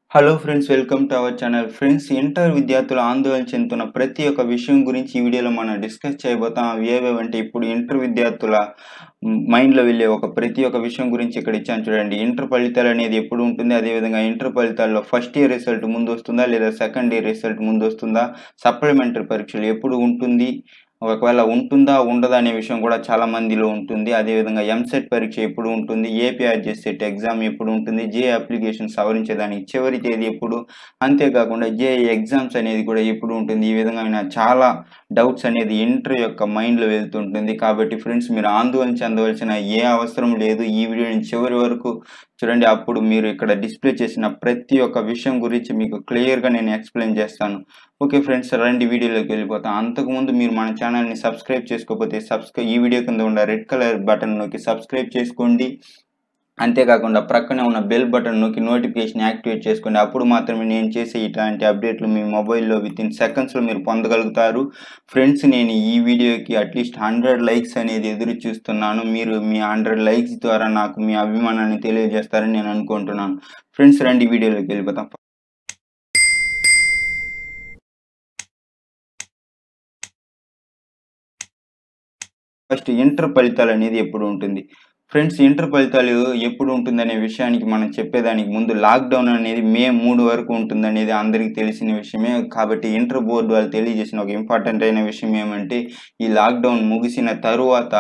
hello friends welcome to our channel friends inter విద్యార్థులు ఆందోళన చెందుతున్న ప్రతి ఒక్క విషయం గురించి ఈ వీడియోలో మనం డిస్కస్ చేయబోతాం అవి ఏవేవంటే ఇప్పుడు ఇంటర్ విద్యార్థుల మైండ్లో వెళ్ళే ఒక ప్రతి ఒక్క విషయం గురించి ఇక్కడ ఇచ్చాను చూడండి ఇంటర్ ఫలితాలు అనేది ఎప్పుడు ఉంటుంది అదేవిధంగా ఇంటర్ ఫలితాల్లో ఫస్ట్ ఇయర్ రిజల్ట్ ముందు వస్తుందా లేదా సెకండ్ ఇయర్ రిజల్ట్ ముందు వస్తుందా సప్లిమెంటరీ పరీక్షలు ఎప్పుడు ఉంటుంది ఒకవేళ ఉంటుందా ఉండదా అనే విషయం కూడా చాలా మందిలో ఉంటుంది అదేవిధంగా ఎంసెట్ పరీక్ష ఎప్పుడు ఉంటుంది ఏపీఆర్జెస్ సెట్ ఎగ్జామ్ ఎప్పుడు ఉంటుంది జే అప్లికేషన్ సవరించేదానికి చివరి తేదీ ఎప్పుడు అంతేకాకుండా జే ఎగ్జామ్స్ అనేది కూడా ఎప్పుడు ఉంటుంది ఈ విధమైన చాలా డౌట్స్ అనేది ఇంటర్ యొక్క మైండ్లో వెళ్తుంటుంది కాబట్టి ఫ్రెండ్స్ మీరు ఆందోళన చెందవలసిన ఏ అవసరం లేదు ఈ వీడియోని చివరి వరకు చూడండి అప్పుడు మీరు ఇక్కడ డిస్ప్లే చేసిన ప్రతి ఒక్క విషయం గురించి మీకు క్లియర్గా నేను ఎక్స్ప్లెయిన్ చేస్తాను ఓకే ఫ్రెండ్స్ రండి వీడియోలోకి వెళ్ళిపోతాం అంతకుముందు మీరు మన ఛానల్ని సబ్స్క్రైబ్ చేసుకోకపోతే సబ్స్క్రైబ్ ఈ వీడియో కింద ఉన్న రెడ్ కలర్ బటన్ నొక్కి సబ్స్క్రైబ్ చేసుకోండి అంతేకాకుండా ప్రక్కనే ఉన్న బెల్ బటన్ నొక్కి నోటిఫికేషన్ యాక్టివేట్ చేసుకోండి అప్పుడు మాత్రమే నేను చేసే ఇట్లాంటి అప్డేట్లు మీ మొబైల్లో విత్ ఇన్ సెకండ్స్లో మీరు పొందగలుగుతారు ఫ్రెండ్స్ నేను ఈ వీడియోకి అట్లీస్ట్ హండ్రెడ్ లైక్స్ అనేది ఎదురు చూస్తున్నాను మీరు మీ హండ్రెడ్ లైక్స్ ద్వారా నాకు మీ అభిమానాన్ని తెలియజేస్తారని నేను అనుకుంటున్నాను ఫ్రెండ్స్ రండి వీడియోలోకి వెళ్ళిపోతాం ఫస్ట్ ఇంటర్ ఫలితాలు అనేది ఎప్పుడు ఉంటుంది ఫ్రెండ్స్ ఇంటర్ ఫలితాలు ఎప్పుడు ఉంటుందనే విషయానికి మనం చెప్పేదానికి ముందు లాక్డౌన్ అనేది మే మూడు వరకు ఉంటుందనేది అందరికీ తెలిసిన విషయమే కాబట్టి ఇంటర్ బోర్డు వాళ్ళు తెలియజేసిన ఒక ఇంపార్టెంట్ అయిన విషయం ఏమంటే ఈ లాక్డౌన్ ముగిసిన తరువాత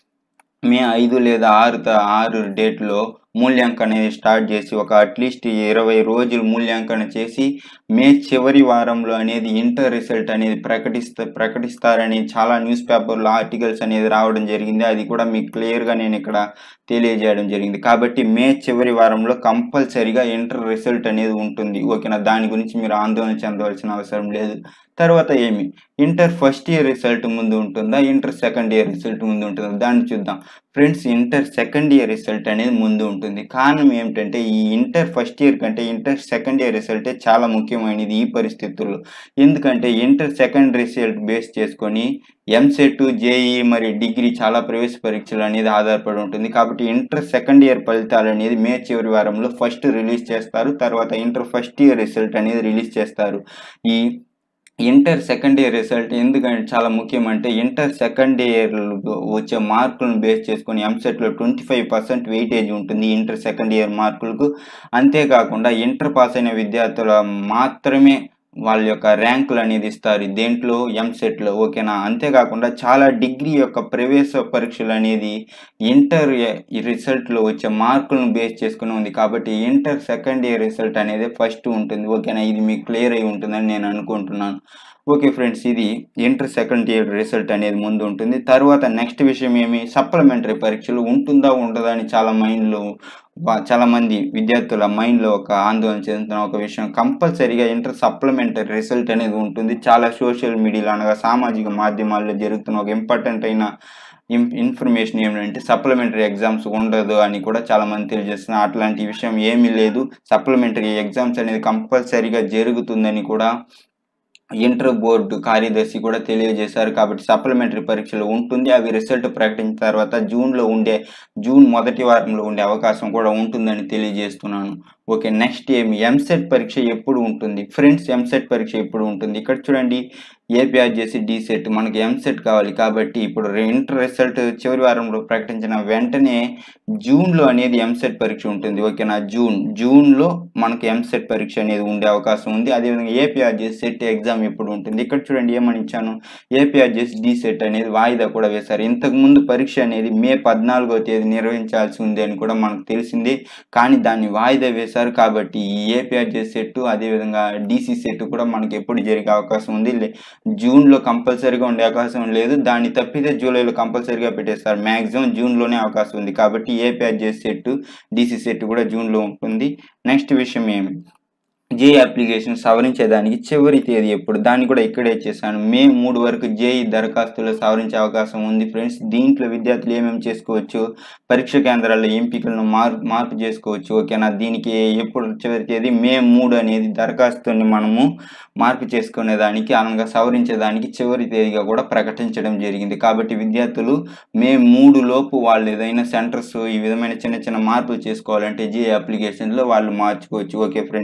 మే ఐదు లేదా ఆరు ఆరు డేట్లో మూల్యాంకన అనేది స్టార్ట్ చేసి ఒక అట్లీస్ట్ ఇరవై రోజులు మూల్యాంకన చేసి మే చివరి వారంలో అనేది ఇంటర్ రిజల్ట్ అనేది ప్రకటిస్తా ప్రకటిస్తారని చాలా న్యూస్ పేపర్లో ఆర్టికల్స్ అనేది రావడం జరిగింది అది కూడా మీకు క్లియర్గా నేను ఇక్కడ తెలియజేయడం జరిగింది కాబట్టి మే చివరి వారంలో కంపల్సరీగా ఇంటర్ రిజల్ట్ అనేది ఉంటుంది ఓకేనా దాని గురించి మీరు ఆందోళన చెందవలసిన అవసరం లేదు తర్వాత ఏమి ఇంటర్ ఫస్ట్ ఇయర్ రిజల్ట్ ముందు ఉంటుందా ఇంటర్ సెకండ్ ఇయర్ రిజల్ట్ ముందు ఉంటుందా దాన్ని చూద్దాం friends inter second year result అనేది ముందు ఉంటుంది కారణం ఏమిటంటే ఈ ఇంటర్ ఫస్ట్ ఇయర్ కంటే ఇంటర్ సెకండ్ ఇయర్ రిజల్టే చాలా ముఖ్యమైనది ఈ పరిస్థితుల్లో ఎందుకంటే ఇంటర్ సెకండ్ రిజల్ట్ బేస్ చేసుకొని ఎంసెట్ జేఈ మరియు డిగ్రీ చాలా ప్రవేశ పరీక్షలు అనేది ఆధారపడి ఉంటుంది కాబట్టి ఇంటర్ సెకండ్ ఇయర్ ఫలితాలు అనేది మే చివరి వారంలో ఫస్ట్ రిలీజ్ చేస్తారు తర్వాత ఇంటర్ ఫస్ట్ ఇయర్ రిజల్ట్ అనేది రిలీజ్ చేస్తారు ఈ ఇంటర్ సెకండ్ ఇయర్ రిజల్ట్ ఎందుకంటే చాలా ముఖ్యమంటే ఇంటర్ సెకండ్ ఇయర్ వచ్చే మార్కులను బేస్ చేసుకొని ఎంసెట్లో ట్వంటీ ఫైవ్ పర్సెంట్ వెయిటేజ్ ఉంటుంది ఇంటర్ సెకండ్ ఇయర్ మార్కులకు అంతేకాకుండా ఇంటర్ పాస్ అయిన విద్యార్థుల మాత్రమే వాళ్ళ యొక్క ర్యాంకులు అనేది ఇస్తారు దేంట్లో ఎంసెట్లో ఓకేనా అంతేకాకుండా చాలా డిగ్రీ యొక్క ప్రవేశ పరీక్షలు అనేది ఇంటర్ రిజల్ట్లో వచ్చే మార్కులను బేస్ చేసుకుని ఉంది కాబట్టి ఇంటర్ సెకండ్ ఇయర్ రిజల్ట్ అనేది ఫస్ట్ ఉంటుంది ఓకేనా ఇది మీకు క్లియర్ అయి ఉంటుందని నేను అనుకుంటున్నాను ఓకే ఫ్రెండ్స్ ఇది ఇంటర్ సెకండ్ ఇయర్ రిజల్ట్ అనేది ముందు ఉంటుంది తర్వాత నెక్స్ట్ విషయం ఏమి సప్లిమెంటరీ పరీక్షలు ఉంటుందా ఉండదా అని చాలా మైండ్లో చాలా మంది విద్యార్థుల మైండ్లో ఒక ఆందోళన చెందుతున్న ఒక విషయం కంపల్సరీగా ఇంటర్ సప్లిమెంటరీ రిజల్ట్ అనేది ఉంటుంది చాలా సోషల్ మీడియాలో అనగా సామాజిక మాధ్యమాల్లో జరుగుతున్న ఒక ఇంపార్టెంట్ అయిన ఇన్ఫర్మేషన్ ఏమిటంటే సప్లిమెంటరీ ఎగ్జామ్స్ ఉండదు అని కూడా చాలా మంది తెలియజేస్తున్నారు అట్లాంటి విషయం ఏమీ లేదు సప్లిమెంటరీ ఎగ్జామ్స్ అనేది కంపల్సరీగా జరుగుతుందని కూడా ఇంటర్ బోర్డు కార్యదర్శి కూడా తెలియజేశారు కాబట్టి సప్లిమెంటరీ పరీక్షలు ఉంటుంది అవి రిజల్ట్ ప్రకటించిన తర్వాత జూన్లో ఉండే జూన్ మొదటి వారంలో ఉండే అవకాశం కూడా ఉంటుందని తెలియజేస్తున్నాను ఓకే నెక్స్ట్ ఏమి ఎంసెట్ పరీక్ష ఎప్పుడు ఉంటుంది ఫ్రెండ్స్ ఎంసెట్ పరీక్ష ఎప్పుడు ఉంటుంది ఇక్కడ చూడండి ఏపీఆర్ చేసి డీసెట్ మనకి ఎంసెట్ కావాలి కాబట్టి ఇప్పుడు ఇంటర్ రిజల్ట్ చివరి వారంలో ప్రకటించిన వెంటనే జూన్లో అనేది ఎంసెట్ పరీక్ష ఉంటుంది ఓకేనా జూన్ జూన్లో మనకి ఎంసెట్ పరీక్ష అనేది ఉండే అవకాశం ఉంది అదేవిధంగా ఏపీఆర్ చేసి సెట్ ఎగ్జామ్ ఎప్పుడు ఉంటుంది ఇక్కడ చూడండి ఏమని ఇచ్చాను ఏపీఆర్ చేసి డీసెట్ అనేది వాయిదా కూడా వేశారు ఇంతకుముందు పరీక్ష అనేది మే పద్నాలుగో తేదీ నిర్వహించాల్సి ఉంది అని కూడా మనకు తెలిసింది కానీ దాన్ని వాయిదా వేశారు చేశారు కాబట్టి ఈ ఏపీఆర్జే సెట్ అదేవిధంగా డీసీ సెట్ కూడా మనకి ఎప్పుడు జరిగే అవకాశం ఉంది జూన్లో కంపల్సరీగా ఉండే అవకాశం లేదు దాన్ని తప్పితే జూలైలో కంపల్సరీగా పెట్టేస్తారు మ్యాక్సిమం జూన్లోనే అవకాశం ఉంది కాబట్టి ఏపీఆర్జే సెట్ డీసీ సెట్ కూడా జూన్లో ఉంటుంది నెక్స్ట్ విషయం ఏమి జేఈ అప్లికేషన్ సవరించేదానికి చివరి తేదీ ఎప్పుడు దాన్ని కూడా ఇక్కడే చేశాను మే మూడు వరకు జేఈ దరఖాస్తులు సవరించే అవకాశం ఉంది ఫ్రెండ్స్ దీంట్లో విద్యార్థులు ఏమేమి చేసుకోవచ్చు పరీక్ష కేంద్రాల్లో ఎంపికలను మార్ మార్పు చేసుకోవచ్చు ఓకేనా దీనికి ఎప్పుడు చివరి తేదీ మే మూడు అనేది దరఖాస్తుని మనము మార్పు చేసుకునేదానికి అనగా సవరించేదానికి చివరి తేదీగా కూడా ప్రకటించడం జరిగింది కాబట్టి విద్యార్థులు మే మూడు లోపు వాళ్ళు ఏదైనా సెంటర్స్ ఈ విధమైన చిన్న చిన్న మార్పులు చేసుకోవాలంటే జే అప్లికేషన్లో వాళ్ళు మార్చుకోవచ్చు ఓకే ఫ్రెండ్స్ ఇది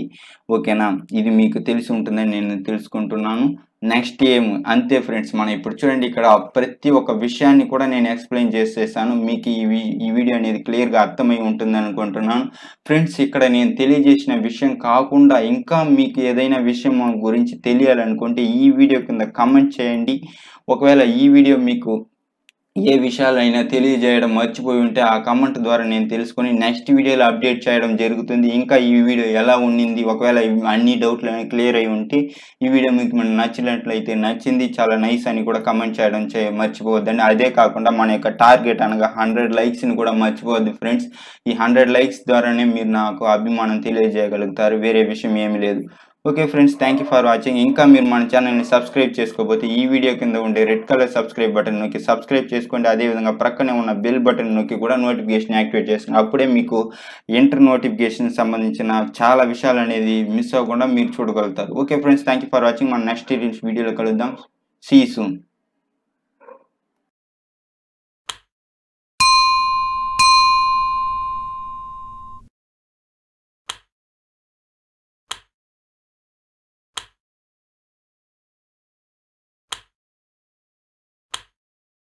ఓకేనా ఇది మీకు తెలిసి ఉంటుందని నేను తెలుసుకుంటున్నాను నెక్స్ట్ ఏం అంతే ఫ్రెండ్స్ మనం ఇప్పుడు చూడండి ఇక్కడ ప్రతి ఒక్క విషయాన్ని కూడా నేను ఎక్స్ప్లెయిన్ చేసేసాను మీకు ఈ వి- ఈ వీడియో అనేది క్లియర్గా అర్థమై ఉంటుంది అనుకుంటున్నాను ఫ్రెండ్స్ ఇక్కడ నేను తెలియజేసిన విషయం కాకుండా ఇంకా మీకు ఏదైనా విషయం గురించి తెలియాలనుకుంటే ఈ వీడియో కింద కామెంట్ చేయండి ఒకవేళ ఈ వీడియో మీకు ఏ విషయాలైనా తెలియజేయడం మర్చిపోయి ఉంటే ఆ కామెంట్ ద్వారా నేను తెలుసుకొని నెక్స్ట్ వీడియోలో అప్డేట్ చేయడం జరుగుతుంది ఇంకా ఈ వీడియో ఎలా ఉండింది ఒకవేళ ఇవి అన్ని డౌట్లు క్లియర్ అయి ఉంటే ఈ వీడియో మీకు మన నచ్చినట్లయితే నచ్చింది చాలా నైస్ అని కూడా కమెంట్ చేయడం చే మర్చిపోవద్దండి అదే కాకుండా మన యొక్క టార్గెట్ అనగా హండ్రెడ్ లైక్స్ని కూడా మర్చిపోవద్దు ఫ్రెండ్స్ ఈ హండ్రెడ్ లైక్స్ ద్వారానే మీరు నాకు అభిమానం తెలియజేయగలుగుతారు వేరే విషయం ఏమీ లేదు okay friends thank you for watching ఇంకా మీరు మన ఛానల్ని సబ్స్క్రైబ్ చేసుకోకపోతే ఈ వీడియో కింద ఉండే రెడ్ కలర్ సబ్స్క్రైబ్ బటన్ నొక్కి సబ్స్క్రైబ్ చేసుకోండి అదేవిధంగా ప్రక్కనే ఉన్న బెల్ బటన్ నొక్కి కూడా నోటిఫికేషన్ యాక్టివేట్ చేసుకోండి అప్పుడే మీకు ఎంటర్ నోటిఫికేషన్ సంబంధించిన చాలా విషయాలు అనేది మిస్ అవ్వకుండా మీరు చూడగలుగుతారు okay friends thank you for watching మన నెక్స్ట్ వీడియోలో కలుద్దాం సీ సూన్